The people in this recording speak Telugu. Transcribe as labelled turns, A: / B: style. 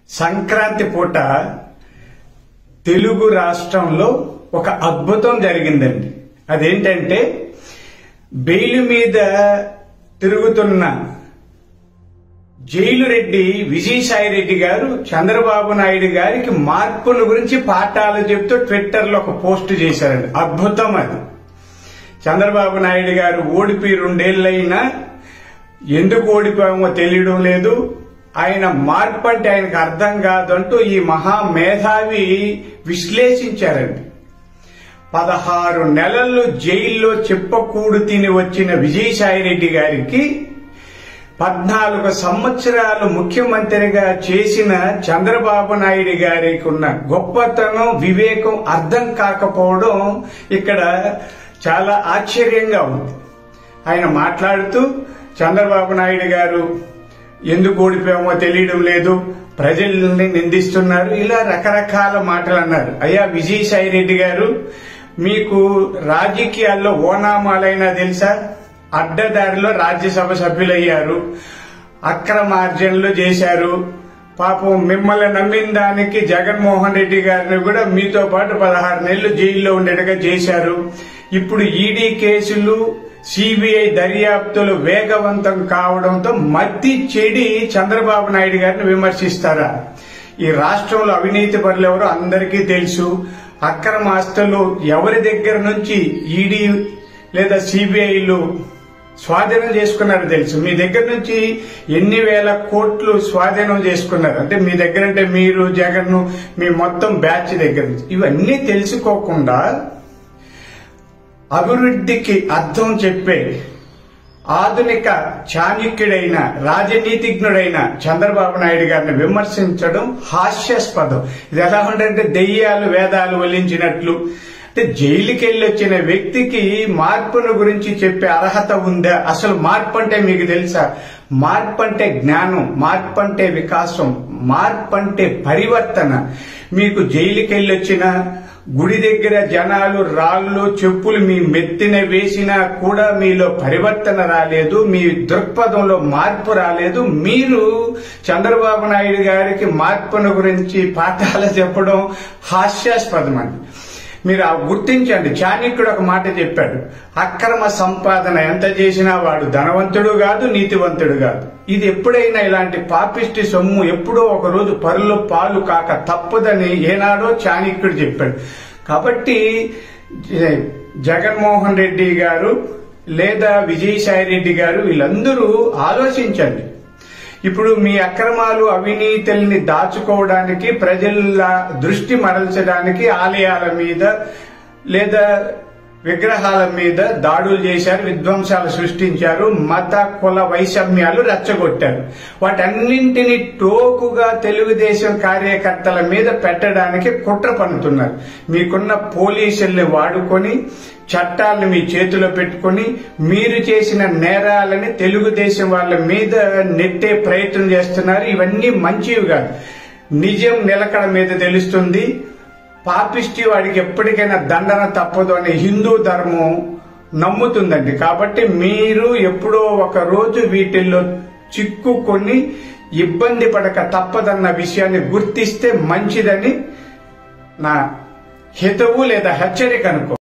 A: సంక్రాంతి పూట తెలుగు రాష్ట్రంలో ఒక అద్భుతం జరిగిందండి అదేంటంటే బెయిల్ మీద తిరుగుతున్న జైలు రెడ్డి విజయసాయి రెడ్డి గారు చంద్రబాబు నాయుడు గారికి మార్పుల గురించి పాఠాలు చెప్తూ ట్విట్టర్ లో ఒక పోస్ట్ చేశారండి అద్భుతం అది చంద్రబాబు నాయుడు గారు ఓడిపోయి రెండేళ్లైనా ఎందుకు ఓడిపోయామో తెలియడం లేదు ఆయన మార్పు అంటే ఆయనకు అర్థం కాదు అంటూ ఈ మహా మేధావి విశ్లేషించారండి పదహారు నెలలు జైల్లో చెప్పకూడు తిని వచ్చిన విజయసాయి రెడ్డి గారికి పద్నాలుగు సంవత్సరాలు ముఖ్యమంత్రిగా చేసిన చంద్రబాబు నాయుడు గారికి ఉన్న గొప్పతనం వివేకం అర్థం కాకపోవడం ఇక్కడ చాలా ఆశ్చర్యంగా ఉంది ఆయన మాట్లాడుతూ చంద్రబాబు నాయుడు గారు ఎందుకు ఓడిపోయామో తెలియడం లేదు ప్రజల్ని నిందిస్తున్నారు ఇలా రకరకాల మాటలు అన్నారు అయ్యా విజయసాయి రెడ్డి గారు మీకు రాజకీయాల్లో ఓనామాలైనా తెలుసా అడ్డదారిలో రాజ్యసభ సభ్యులయ్యారు అక్రమార్జనలు చేశారు పాపం మిమ్మల్ని నమ్మిన దానికి జగన్మోహన్ రెడ్డి గారిని కూడా మీతో పాటు పదహారు నెలలు జైల్లో ఉండేట్టుగా చేశారు ఇప్పుడు ఈడీ కేసులు సిబిఐ దర్యాప్తులు వేగవంతం కావడంతో మద్ది చెడి చంద్రబాబు నాయుడు గారిని విమర్శిస్తారా ఈ రాష్ట్రంలో అవినీతి పరులు ఎవరో అందరికీ తెలుసు అక్రమ ఆస్తులు ఎవరి దగ్గర నుంచి ఈడీ లేదా సిబిఐలు స్వాధీనం చేసుకున్నారు తెలుసు మీ దగ్గర నుంచి ఎన్ని వేల కోట్లు స్వాధీనం చేసుకున్నారు అంటే మీ దగ్గర అంటే మీరు జగన్ మీ మొత్తం బ్యాచ్ దగ్గర నుంచి ఇవన్నీ తెలుసుకోకుండా అభివృద్ధికి అర్థం చెప్పే ఆధునిక చాణక్యుడైన రాజనీతిజ్ఞుడైన చంద్రబాబు నాయుడు గారిని విమర్శించడం హాస్యాస్పదం ఇది ఎలా ఉందంటే దెయ్యాలు వేదాలు వల్లించినట్లు అంటే జైలుకి వెళ్ళి వచ్చిన వ్యక్తికి మార్పుల గురించి చెప్పే అర్హత ఉందా అసలు మార్పు అంటే మీకు తెలుసా మార్పు అంటే జ్ఞానం మార్పు అంటే వికాసం మార్పు అంటే పరివర్తన మీకు జైలుకి వెళ్ళి వచ్చిన గుడి దగ్గర జనాలు రాళ్ళు చెప్పులు మీ మెత్తిన వేసినా కూడా మీలో పరివర్తన రాలేదు మీ దృక్పథంలో మార్పు రాలేదు మీరు చంద్రబాబు నాయుడు గారికి మార్పును గురించి పాఠాలు చెప్పడం హాస్యాస్పదం అండి మీరు ఆ గుర్తించండి చాణక్యుడు ఒక మాట చెప్పాడు అక్రమ సంపాదన ఎంత చేసినా వాడు ధనవంతుడు కాదు నీతివంతుడు కాదు ఇది ఎప్పుడైనా ఇలాంటి పాపిష్టి సొమ్ము ఎప్పుడో ఒక రోజు పరులో పాలు కాక తప్పదని ఏనాడో చాణక్యుడు చెప్పాడు కాబట్టి జగన్మోహన్ రెడ్డి గారు లేదా విజయసాయి రెడ్డి గారు వీళ్ళందరూ ఆలోచించండి ఇప్పుడు మీ అక్రమాలు అవినీతుల్ని దాచుకోవడానికి ప్రజల దృష్టి మరల్చడానికి ఆలయాల మీద లేదా విగ్రహాల మీద దాడులు చేశారు విధ్వంసాలు సృష్టించారు మత కుల వైషమ్యాలు రెచ్చగొట్టారు వాటన్నింటిని టోకుగా తెలుగుదేశం కార్యకర్తల మీద పెట్టడానికి కుట్ర పన్నుతున్నారు మీకున్న పోలీసుల్ని వాడుకొని చట్టాలను మీ చేతిలో పెట్టుకుని మీరు చేసిన నేరాలని తెలుగుదేశం వాళ్ళ మీద నెట్టే ప్రయత్నం చేస్తున్నారు ఇవన్నీ మంచివి కాదు నిజం నిలకడ మీద తెలుస్తుంది పాపిష్టి వాడికి ఎప్పటికైనా దండన తప్పదు అనే హిందూ ధర్మం నమ్ముతుందండి కాబట్టి మీరు ఎప్పుడో ఒక రోజు వీటిల్లో చిక్కుకొని ఇబ్బంది పడక తప్పదన్న విషయాన్ని గుర్తిస్తే మంచిదని నా హితవు లేదా హెచ్చరిక అనుకో